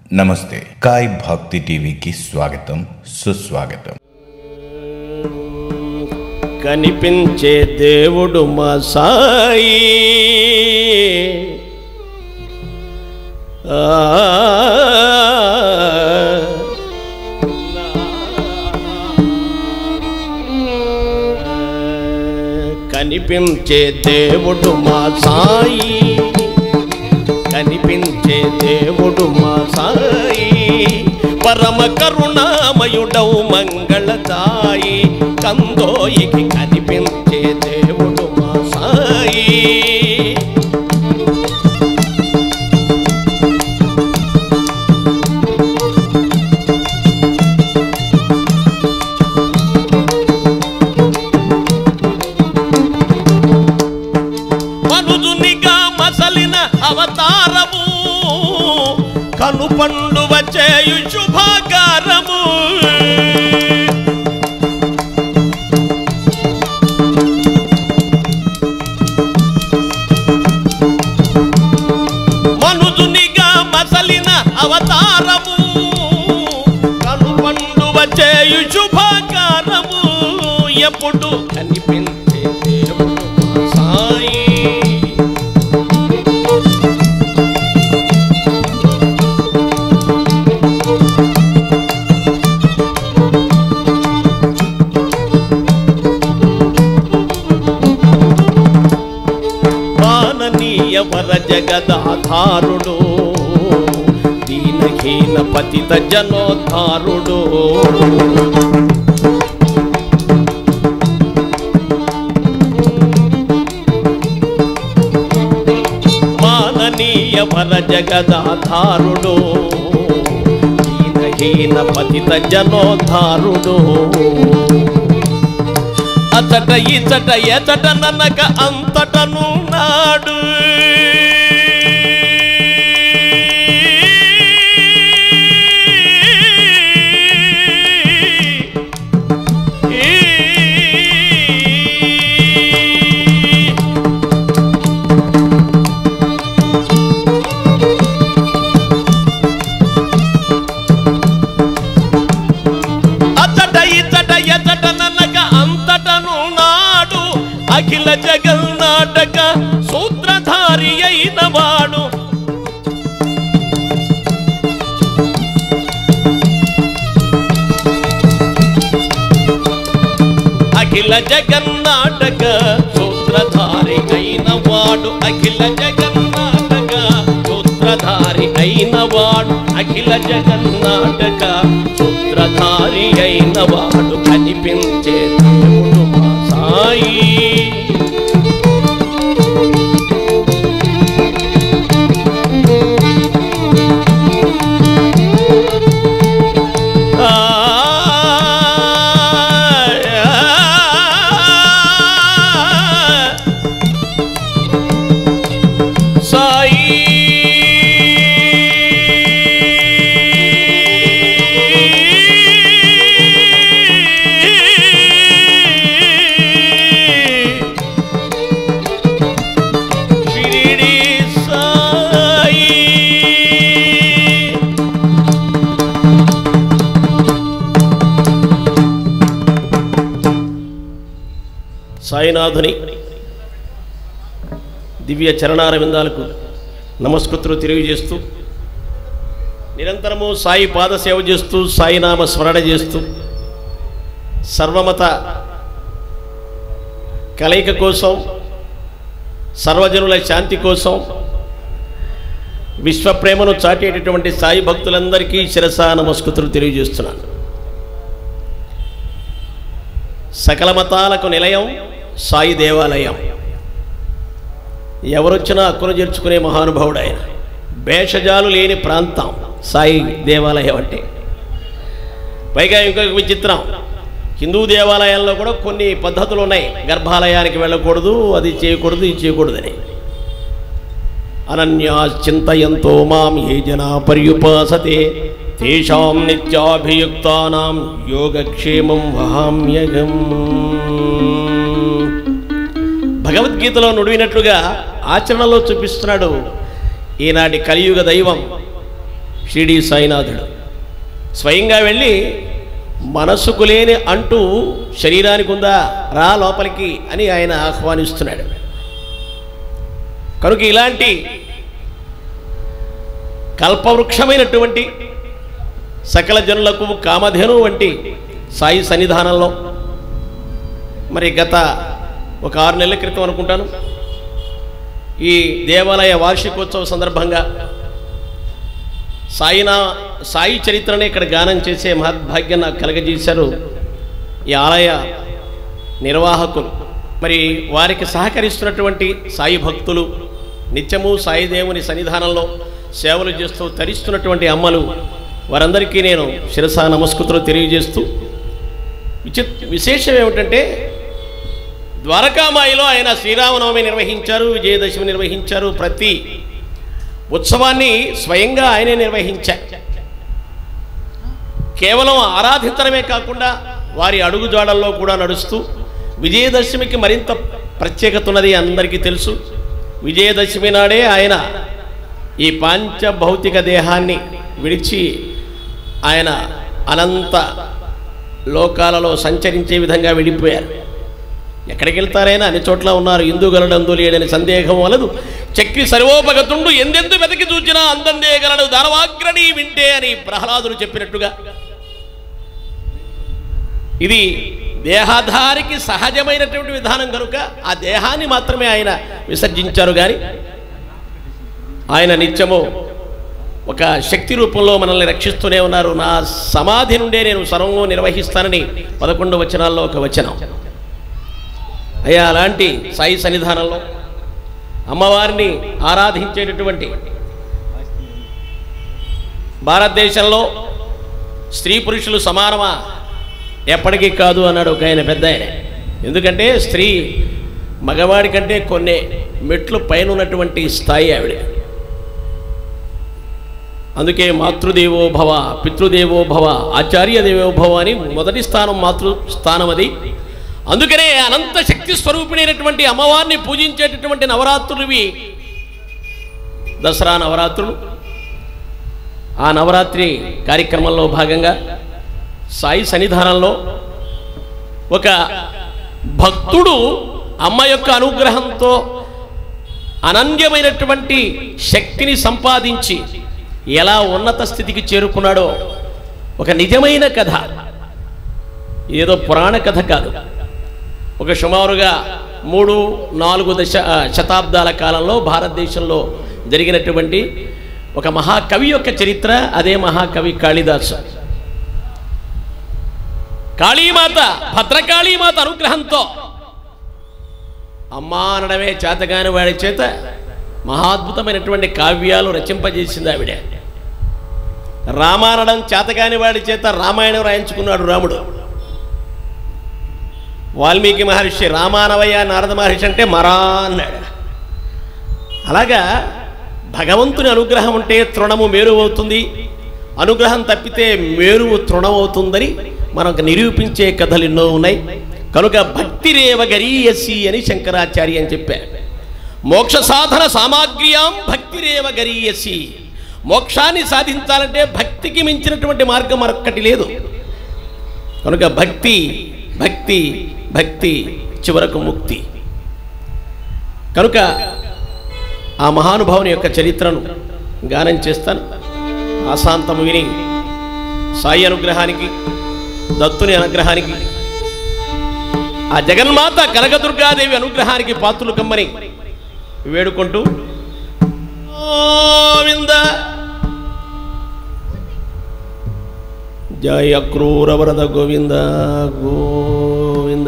నమస్తే కాయ్ భక్తి టీవీకి స్వాగతం సుస్వాగతం కనిపించే దేవుడు మా సాయి ఆ, కనిపించే దేవుడు మా సాయి కనిపించే దేవుడు మా సాయి పరమ కరుణామయుడవు మంగళదాయి కందోయికి కనిపించే దేవుడు మా సాయి మనుజునిగా మసలిన అవతారము కనుపండువ చేయు శుభాకారము మనుజునిగా మసలిన అవతారము కనుపండువ చేయు శుభాకారము ఎప్పుడు కనిపించే దేవుడు మా సాయి మాననీయ వర జగదాధారుడు దీనహీన పతిత జనోద్ధారుడు మాననీయ వర జగదాధారుడు దీనహీన పతిత జనోద్ధారుడు అతట ఇతట ఎతట ననక అంతటను నాడు అతట ఇతట ఎతట ననక అంతటను నాడు అఖిల జగన్నాటక సూత్రధారి అయిన వాడు అఖిల జగన్నాటక సూత్రధారి అయిన వాడు అఖిల జగన్నాటక సూత్రధారి అయిన వాడు అఖిల జగన్నాటక సూత్రధారి అయిన వాడు కనిపించే దేవుడు మా సాయి సాయి షిరిడి సాయి సాయినాథుని దివ్య చరణారవిందాలకు నమస్కృతులు తెలియజేస్తూ నిరంతరము సాయి పాద సేవ చేస్తూ సాయినామ స్మరణ చేస్తూ సర్వమత కలయిక కోసం సర్వజనుల శాంతి కోసం విశ్వప్రేమను చాటేటటువంటి సాయి భక్తులందరికీ శిరస నమస్కృతులు తెలియజేస్తున్నాను సకల మతాలకు నిలయం సాయి దేవాలయం ఎవరొచ్చినా హక్కును చేర్చుకునే మహానుభావుడు ఆయన భేషజాలు లేని ప్రాంతం సాయి దేవాలయం అంటే పైగా ఇంకొక విచిత్రం హిందూ దేవాలయాల్లో కూడా కొన్ని పద్ధతులు ఉన్నాయి గర్భాలయానికి వెళ్ళకూడదు అది చేయకూడదు ఇది చేయకూడదని అనన్యా చింతయంతో మాం ఏ జనా పర్యుపాసతే తేషాం నిత్యాభియుక్తానాం యోగక్షేమం వహామ్యగం భగవద్గీతలో నుడివినట్లుగా ఆచరణలో చూపిస్తున్నాడు ఈనాటి కలియుగ దైవం షిరిడి సాయినాథుడు స్వయంగా వెళ్ళి మనసుకు లేని అంటూ శరీరానికి ఉందా రా లోపలికి అని ఆయన ఆహ్వానిస్తున్నాడు కనుక ఇలాంటి కల్పవృక్షమైనటువంటి సకల జనులకు కామధేను వంటి సాయి సన్నిధానంలో మరి గత ఒక ఆరు నెలల క్రితం అనుకుంటాను ఈ దేవాలయ వార్షికోత్సవ సందర్భంగా సాయినా సాయి చరిత్రని ఇక్కడ గానం చేసే మహద్భాగ్యం నాకు కలగజేశారు ఈ ఆలయ నిర్వాహకులు మరి వారికి సహకరిస్తున్నటువంటి సాయి భక్తులు నిత్యము సాయి దేవుని సన్నిధానంలో సేవలు చేస్తూ తరిస్తున్నటువంటి అమ్మలు వారందరికీ నేను శిరసా నమస్కృతులు తెలియజేస్తూ విచిత్ విశేషం ఏమిటంటే ద్వారకామాయిలో ఆయన శ్రీరామనవమి నిర్వహించారు విజయదశమి నిర్వహించారు ప్రతి ఉత్సవాన్ని స్వయంగా ఆయనే నిర్వహించారు కేవలం ఆరాధించడమే కాకుండా వారి అడుగుజాడల్లో కూడా నడుస్తూ విజయదశమికి మరింత ప్రత్యేకత ఉన్నది అందరికీ తెలుసు విజయదశమి నాడే ఆయన ఈ పాంచభౌతిక దేహాన్ని విడిచి ఆయన అనంత లోకాలలో సంచరించే విధంగా విడిపోయారు ఎక్కడికి వెళ్తారైనా అన్ని చోట్ల ఉన్నారు ఇందు గలడందు లేడని సందేహం వలదు చక్రి సర్వోపగతుండు ఎందెందు వెతకి చూచినా అందందే గలడు దానవాగ్రణి వింటే అని ప్రహ్లాదుడు చెప్పినట్టుగా ఇది దేహాధారికి సహజమైనటువంటి విధానం కనుక ఆ దేహాన్ని మాత్రమే ఆయన విసర్జించారు కానీ ఆయన నిత్యము ఒక శక్తి రూపంలో మనల్ని రక్షిస్తూనే ఉన్నారు నా సమాధి నుండే నేను సర్వము నిర్వహిస్తానని పదకొండు వచనాల్లో ఒక వచనం అయ్యా అలాంటి సాయి సన్నిధానంలో అమ్మవారిని ఆరాధించేటటువంటి భారతదేశంలో స్త్రీ పురుషులు సమానమా ఎప్పటికీ కాదు అన్నాడు ఒక ఆయన పెద్ద ఆయన ఎందుకంటే స్త్రీ మగవాడి కంటే కొన్ని మెట్లు పైన ఉన్నటువంటి స్థాయి ఆవిడ అందుకే మాతృదేవో భవ పితృదేవో భవ ఆచార్య దేవో భవ అని మొదటి స్థానం మాతృ స్థానం అది అందుకనే అనంత శక్తి స్వరూపిణైనటువంటి అమ్మవారిని పూజించేటటువంటి నవరాత్రులు దసరా నవరాత్రులు ఆ నవరాత్రి కార్యక్రమంలో భాగంగా సాయి సన్నిధానంలో ఒక భక్తుడు అమ్మ యొక్క అనుగ్రహంతో అనన్యమైనటువంటి శక్తిని సంపాదించి ఎలా ఉన్నత స్థితికి చేరుకున్నాడో ఒక నిజమైన కథ ఏదో పురాణ కథ కాదు ఒక సుమారుగా మూడు నాలుగు దశ ఆ, శతాబ్దాల కాలంలో భారతదేశంలో జరిగినటువంటి ఒక మహాకవి యొక్క చరిత్ర అదే మహాకవి కాళిదాసు కాళీమాత భద్రకాళీమాత అనుగ్రహంతో అమ్మా అనడమే చేతగాని వాడి చేత మహాద్భుతమైనటువంటి కావ్యాలు రచింపజేసింది ఆవిడ రామానడం చేతగాని వాడి చేత రామాయణం రాయించుకున్నాడు రాముడు వాల్మీకి మహర్షి రామానవయ్య నారద మహర్షి అంటే మరా అన్నాడు అలాగా భగవంతుని అనుగ్రహం ఉంటే తృణము మేరు అవుతుంది అనుగ్రహం తప్పితే మేరువు తృణమవుతుందని మనకు నిరూపించే కథలు ఎన్నో ఉన్నాయి కనుక భక్తిరేవ గరీయసి అని శంకరాచార్య అని చెప్పారు మోక్ష సాధన సామాగ్ర్యాం భక్తిరేవ గరీయసి మోక్షాన్ని సాధించాలంటే భక్తికి మించినటువంటి మార్గం మరొక్కటి లేదు కనుక భక్తి భక్తి భక్తి చివరకు ముక్తి కనుక ఆ మహానుభావుని యొక్క చరిత్రను గానం చేస్తాను ఆశాంతము విని సాయి అనుగ్రహానికి దత్తుని అనుగ్రహానికి ఆ జగన్మాత కనకదుర్గాదేవి అనుగ్రహానికి పాత్రులు కమ్మని వేడుకుంటూ గోవింద జయ క్రూర వరద గోవింద గోవింద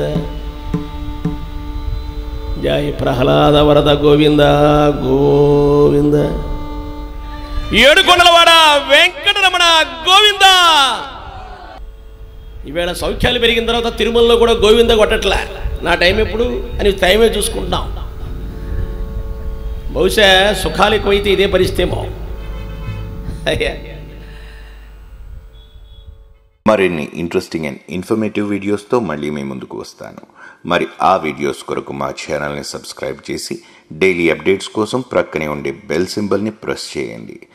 జయ ప్రహ్లాద వరద గోవింద గోవింద ఏడుకొండలవాడ వెంకటరమణ గోవింద ఈవేళ సౌఖ్యాలు పెరిగిన తర్వాత తిరుమలలో కూడా గోవింద కొట్టట్లే నా టైం ఎప్పుడు అని టైమే చూసుకుంటున్నాం బహుశా సుఖాలు ఎక్కువైతే ఇదే పరిస్థితి ఏమో అయ్యా మరిన్ని ఇంట్రెస్టింగ్ అండ్ ఇన్ఫర్మేటివ్ వీడియోస్తో మళ్ళీ మీ ముందుకు వస్తాను మరి ఆ వీడియోస్ కొరకు మా ఛానల్ని సబ్స్క్రైబ్ చేసి డైలీ అప్డేట్స్ కోసం ప్రక్కనే ఉండే బెల్ సింబల్ని ప్రెస్ చేయండి